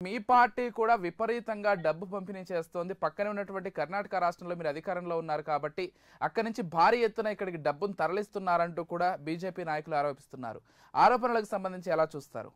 మీ party కూడా విపరీతంగా డబ్బు పంపిణీ చేస్తోంది పక్కనే ఉన్నటువంటి కర్ణాటక రాష్ట్రంలో మీరు అధికారంలో ఉన్నారు కాబట్టి అక్కడి నుంచి భారీ ఎత్తున ఇక్కడికి డబ్బును తరలిస్తున్నారంటూ కూడా బీజేపీ నాయకులు ఆరోపిస్తున్నారు ఆరోపణలకు సంబంధించి ఎలా చూస్తారు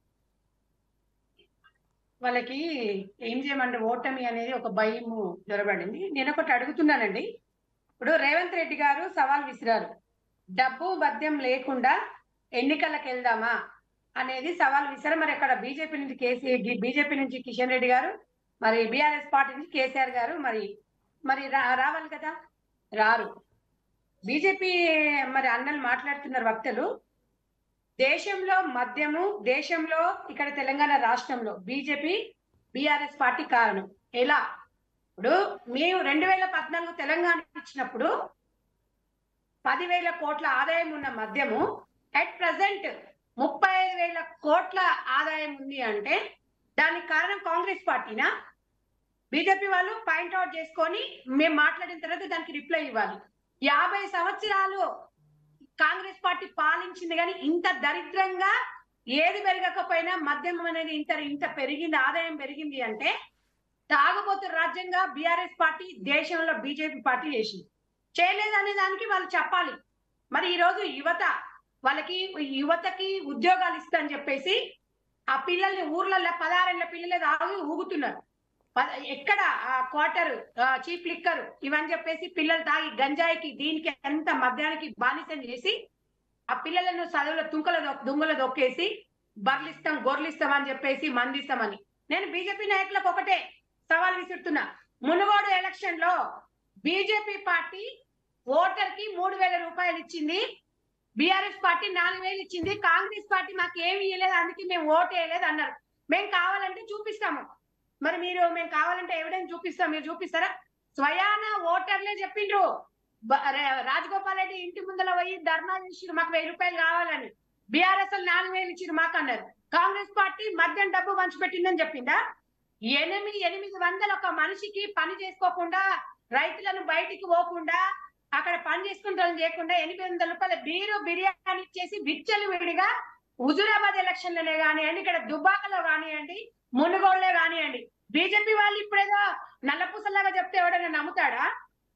వాళ్ళకి ఏం చేయమంటే ఓటమి అనేది ఒక భయము జొరబడింది నేను ఒకటి అడుగుతున్నానండి ఇప్పుడు రేవంత్ రెడ్డి గారు సవాల్ విసిరారు డబ్బు బద్యం లేకుండా ఎన్నికలకు వెళ్దామా అనేది సవాల్ విసిరారు మరి అక్కడ బీజేపీ నుంచి కేసీ బీజేపీ నుంచి కిషన్ రెడ్డి గారు మరి బీఆర్ఎస్ పార్టీ నుంచి కేసీఆర్ గారు మరి మరి రా- రావాలి కదా రారు బీజేపీ మరి అన్నలు మాట్లాడుతున్నారు వక్తలు దేశంలో మద్యము దేశంలో ఇక్కడ తెలంగాణ రాష్ట్రంలో బీజేపీ బీఆర్ఎస్ పార్టీ కారణం ఎలా ఇప్పుడు మేము రెండు వేల పద్నాలుగు తెలంగాణ ఇచ్చినప్పుడు పదివేల కోట్ల ఆదాయం ఉన్న మద్యము అట్ ప్రజెంట్ ముప్పై ఐదు వేల కోట్ల ఆదాయం ఉంది అంటే దానికి కారణం కాంగ్రెస్ పార్టీనా బీజేపీ వాళ్ళు పాయింట్అవుట్ చేసుకొని మేము మాట్లాడిన తర్వాత దానికి రిప్లై ఇవ్వాలి యాభై సంవత్సరాలు కాంగ్రెస్ పార్టీ పాలించింది కానీ ఇంత దరిద్రంగా ఏది పెరగకపోయినా మద్యం అనేది ఇంత ఇంత పెరిగింది ఆదాయం పెరిగింది అంటే తాగుబోతు రాజ్యంగా బీఆర్ఎస్ పార్టీ దేశంలో బీజేపీ పార్టీ చేసింది చేయలేదు అనే దానికి వాళ్ళు చెప్పాలి మరి ఈ రోజు యువత వాళ్ళకి యువతకి ఉద్యోగాలు ఇస్తా అని చెప్పేసి ఆ పిల్లల్ని ఊర్లలో పదహారేళ్ల పిల్లలే తాగి ఊగుతున్నారు పద- ఎక్కడ ఆ క్వార్టర్ చీప్ లిక్కర్ ఇవని చెప్పేసి పిల్లలు తాగి గంజాయికి దీనికి ఎంత మద్యానికి బానిసం చేసి ఆ పిల్లలను చదువుల తుంకల దొ- దుంగల దొక్కేసి బర్లిస్తాం గొర్రెలిస్తాం అని చెప్పేసి మందిస్తామని నేను బీజేపీ నాయకులకు ఒకటే సవాల్ విసురుతున్నా మునుగోడు ఎలక్షన్ లో బీజేపీ పార్టీ ఓటర్ కి మూడు వేల రూపాయలు ఇచ్చింది బీఆర్ఎస్ పార్టీ నాలుగు వేలు ఇచ్చింది కాంగ్రెస్ పార్టీ మాకు ఏమి ఇవ్వలేదు అందుకే మేము ఓటు వేయలేదు అన్నారు మేము కావాలంటే చూపిస్తాము మరి మీరు మేము కావాలంటే ఎవిడెన్స్ చూపిస్తాం మీరు చూపిస్తారా స్వయాన ఓటర్లే చెప్పిండ్రు బ- రే- రాజగోపాల్ రెడ్డి ఇంటి ముందర పోయి ధర్నా చేసిరు మాకు వెయ్యి రూపాయలు కావాలని బీఆర్ఎస్ నాలుగు వేలు ఇచ్చిరు మాకు అన్నారు కాంగ్రెస్ పార్టీ మద్యం డబ్బు పంచిపెట్టిందని చెప్పిందా ఎనిమిది ఎనిమిది వందల ఒక మనిషికి పని చేసుకోకుండా రైతులను బయటికి పోకుండా అక్కడ పని చేసుకుంటాం చేయకుండా ఎనిమిది వందల రూపాయల బీరు బిర్యానీ ఇచ్చేసి విచ్చలు విడిగా హుజురాబాద్ ఎలక్షన్లనే కానివ్వండి ఇక్కడ దుబ్బాకలో కానివ్వండి మునుగోళ్లే కానివ్వండి బీజేపీ వాళ్ళు ఇప్పుడేదో నల్లపూసలాగా చెప్తే ఎవడైనా నమ్ముతాడా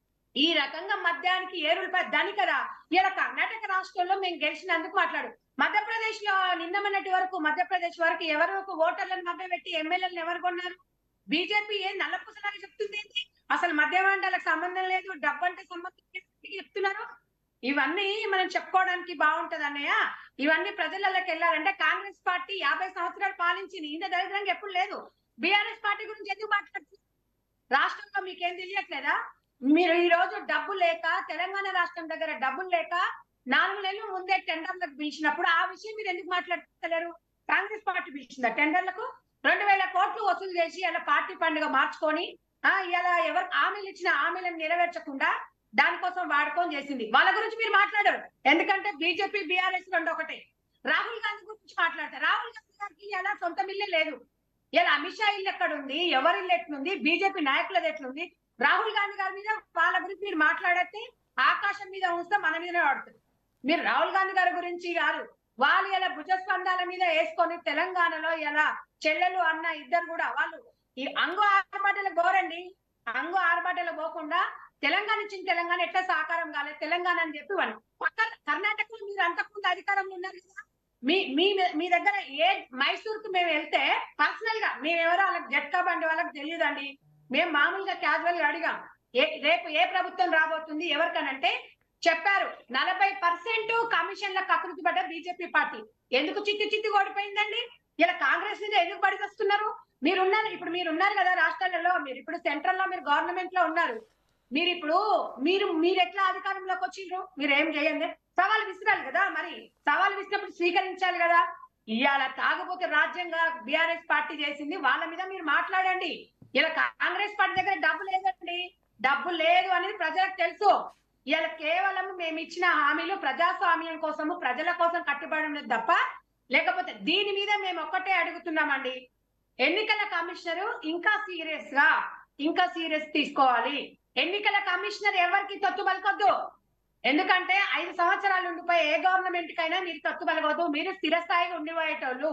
ఈ రకంగా మద్యానికి ఏ రూపాయ దాని కదా ఇలా కర్ణాటక రాష్ట్రంలో మేము గెలిచినందుకు మాట్లాడు మధ్యప్రదేశ్ లో నిన్న మొన్నటి వరకు మధ్యప్రదేశ్ వరకు ఎవరు ఓటర్లను మభ్య పెట్టి ఎమ్మెల్యేలను ఎవరు కొన్నారు బీజేపీ ఏ నల్లపూసలాగా చెప్తుంది ఏంటి అసలు మద్యం అంటే వాళ్ళకి సంబంధం లేదు డబ్బు అంటే సంబంధం లేదు అని చెప్తున్నారు ఇవన్నీ మనం చెప్పుకోవడానికి బాగుంటది అన్నయ్య ఇవన్నీ ప్రజలలోకి వెళ్ళాలంటే కాంగ్రెస్ పార్టీ యాభై సంవత్సరాలు పాలించింది ఇంత దరిద్రంగా ఎప్పుడు లేదు బీఆర్ఎస్ పార్టీ గురించి ఎందుకు మాట్లాడుతుంది రాష్ట్రంలో మీకేం తెలియట్లేదా మీరు ఈ రోజు డబ్బు లేక తెలంగాణ రాష్ట్రం దగ్గర డబ్బులు లేక నాలుగు నెలలు ముందే టెండర్లకు పిలిచినప్పుడు ఆ విషయం మీరు ఎందుకు మాట్లాడతలేరు కాంగ్రెస్ పార్టీ పిలిచిందా టెండర్లకు రెండు వేల కోట్లు వసూలు చేసి ఇలా పార్టీ పండుగ మార్చుకొని ఆ ఇలా ఎవరు హామీలు ఇచ్చిన హామీలను నెరవేర్చకుండా దానికోసం వాడుకొని చేసింది వాళ్ళ గురించి మీరు మాట్లాడరు ఎందుకంటే బీజేపీ బీఆర్ఎస్ రెండు ఒకటే రాహుల్ గాంధీ గురించి మాట్లాడతారు రాహుల్ గాంధీ గారికి ఎలా సొంత ఇల్లే లేదు ఇలా అమిత్ షా ఇల్లు ఎక్కడ ఉంది ఎవరి ఇల్లు ఎట్లుంది బీజేపీ నాయకులది ఎట్లుంది రాహుల్ గాంధీ గారి మీద వాళ్ళ గురించి మీరు మాట్లాడితే ఆకాశం మీద ఉంస్తే మన మీదనే పడుతుంది మీరు రాహుల్ గాంధీ గారి గురించి గారు వాళ్ళు ఇలా భుజస్పందాల మీద వేసుకొని తెలంగాణలో ఎలా చెల్లెలు అన్న ఇద్దరు కూడా వాళ్ళు ఈ అంగు ఆర్భాటాలకు పోరండి అంగు ఆర్భాటాలకు పోకుండా తెలంగాణ ఇచ్చిన తెలంగాణ ఎట్లా సాకారం కాలేదు తెలంగాణ అని చెప్పి వాళ్ళు పక్క కర్ణాటకలో మీరు అంతకుముందు అధికారంలో ఉన్నారు కదా మీ మీ మీ దగ్గర ఏ మైసూర్ కు మేము వెళ్తే పర్సనల్ గా మేమెవరో వాళ్ళకి జట్కా బండి వాళ్ళకి తెలియదండి మేము మామూలుగా క్యాజువల్ గా అడిగాం ఏ రేపు ఏ ప్రభుత్వం రాబోతుంది ఎవరికనంటే చెప్పారు నలభై పర్సెంట్ కమిషన్ల కకృతి పడ్డ బీజేపీ పార్టీ ఎందుకు చిత్తి చిత్తి ఓడిపోయిందండి ఇలా కాంగ్రెస్ మీద ఎందుకు పడి వస్తున్నారు మీరున్నారు ఇప్పుడు మీరు ఉన్నారు కదా రాష్ట్రాలలో మీరు ఇప్పుడు సెంట్రల్ లో మీరు గవర్నమెంట్ లో ఉన్నారు మీరు ఇప్పుడు మీరు మీరు ఎట్లా అధికారంలోకి వచ్చిండ్రు మీరు ఏం చేయండి సవాల్ విసిరాలి కదా మరి సవాల్ విసినప్పుడు స్వీకరించాలి కదా ఇవాళ తాగబోతే రాజ్యంగా బీఆర్ఎస్ పార్టీ చేసింది వాళ్ళ మీద మీరు మాట్లాడండి ఇలా కాంగ్రెస్ పార్టీ దగ్గర డబ్బు లేదండి డబ్బు లేదు అనేది ప్రజలకు తెలుసు ఇలా కేవలం మేము ఇచ్చిన హామీలు ప్రజాస్వామ్యం కోసము ప్రజల కోసం కట్టుబడి ఉన్నది తప్ప లేకపోతే దీని మీద మేము ఒక్కటే అడుగుతున్నామండి ఎన్నికల కమిషనర్ ఇంకా సీరియస్ గా ఇంకా సీరియస్ తీసుకోవాలి ఎన్నికల కమిషనర్ ఎవరికి తొత్తు పలకొద్దు ఎందుకంటే ఐదు సంవత్సరాలు ఉండిపోయి ఏ గవర్నమెంట్ కైనా మీరు తొత్తు పలకొద్దు మీరు స్థిరస్థాయిగా ఉండిపోయేటోళ్ళు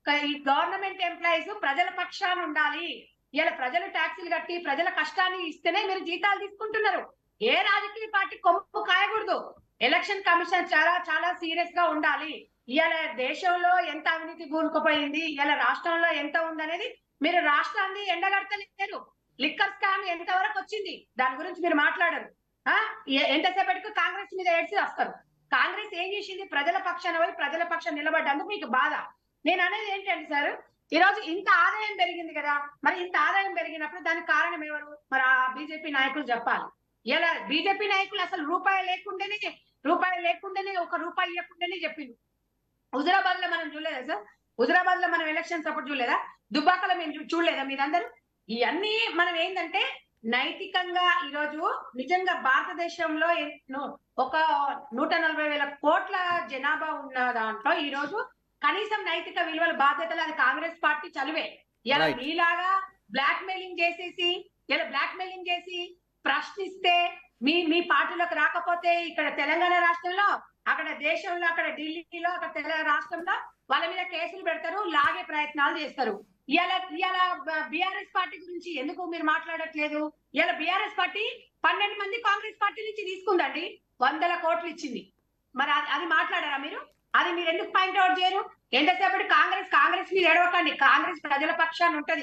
క- ఈ గవర్నమెంట్ ఎంప్లాయీస్ ప్రజల పక్షాన ఉండాలి ఇలా ప్రజలు ట్యాక్సీలు కట్టి ప్రజల కష్టాన్ని ఇస్తేనే మీరు జీతాలు తీసుకుంటున్నారు ఏ రాజకీయ పార్టీ కొమ్ము కాయకూడదు ఎలక్షన్ కమిషన్ చాలా చాలా సీరియస్ గా ఉండాలి ఇవాళ దేశంలో ఎంత అవినీతి కూరుకుపోయింది ఇవాళ రాష్ట్రంలో ఎంత ఉందనేది మీరు రాష్ట్రాన్ని ఎండగడతలేరు లిక్కర్ స్కామ్ ఎంత వరకు వచ్చింది దాని గురించి మీరు మాట్లాడరు ఆ ఎ- ఎంతసేపటికి కాంగ్రెస్ మీద ఏడ్చి వస్తారు కాంగ్రెస్ ఏం చేసింది ప్రజల పక్షాన పోయి ప్రజల పక్షాన నిలబడ్డందుకు మీకు బాధ నేను అనేది ఏంటండి సార్ ఈ రోజు ఇంత ఆదాయం పెరిగింది కదా మరి ఇంత ఆదాయం పెరిగినప్పుడు దానికి కారణం ఎవరు మరి ఆ బీజేపీ నాయకులు చెప్పాలి ఇలా బీజేపీ నాయకులు అసలు రూపాయి లేకుండానే రూపాయి లేకుండానే ఒక రూపాయి ఇవ్వకుండానే చెప్పింది హుజరాబాద్ లో మనం చూడలేదా సార్ హుజరాబాద్ లో మనం ఎలక్షన్స్ అప్పుడు చూడలేదా దుబ్బాకలో మేము చూ- చూడలేదా మీరందరూ ఇవన్నీ మనం ఏంటంటే నైతికంగా ఈరోజు నిజంగా భారతదేశంలో ఎన్నో ఒక నూట నలభై వేల కోట్ల జనాభా ఉన్న దాంట్లో ఈ రోజు కనీసం నైతిక విలువల బాధ్యతలు అది కాంగ్రెస్ పార్టీ చదివే ఇలా Right. మీలాగా బ్లాక్ మెయిలింగ్ చేసేసి ఇలా బ్లాక్ మెయిలింగ్ చేసి ప్రశ్నిస్తే మీ మీ పార్టీలోకి రాకపోతే ఇక్కడ తెలంగాణ రాష్ట్రంలో అక్కడ దేశంలో అక్కడ ఢిల్లీలో అక్కడ తెలంగాణ రాష్ట్రంలో వాళ్ళ మీద కేసులు పెడతారు లాగే ప్రయత్నాలు చేస్తారు ఇవాళ ఇవాళ బీఆర్ఎస్ పార్టీ గురించి ఎందుకు మీరు మాట్లాడట్లేదు ఇవాళ బీఆర్ఎస్ పార్టీ పన్నెండు మంది కాంగ్రెస్ పార్టీ నుంచి తీసుకుందండి వందల కోట్లు ఇచ్చింది మరి అది అది మాట్లాడారా మీరు అది మీరు ఎందుకు పాయింట్ అవుట్ చేయరు ఎంతసేపటి కాంగ్రెస్ కాంగ్రెస్ మీద ఏడవకండి కాంగ్రెస్ ప్రజల పక్షాన్ని ఉంటది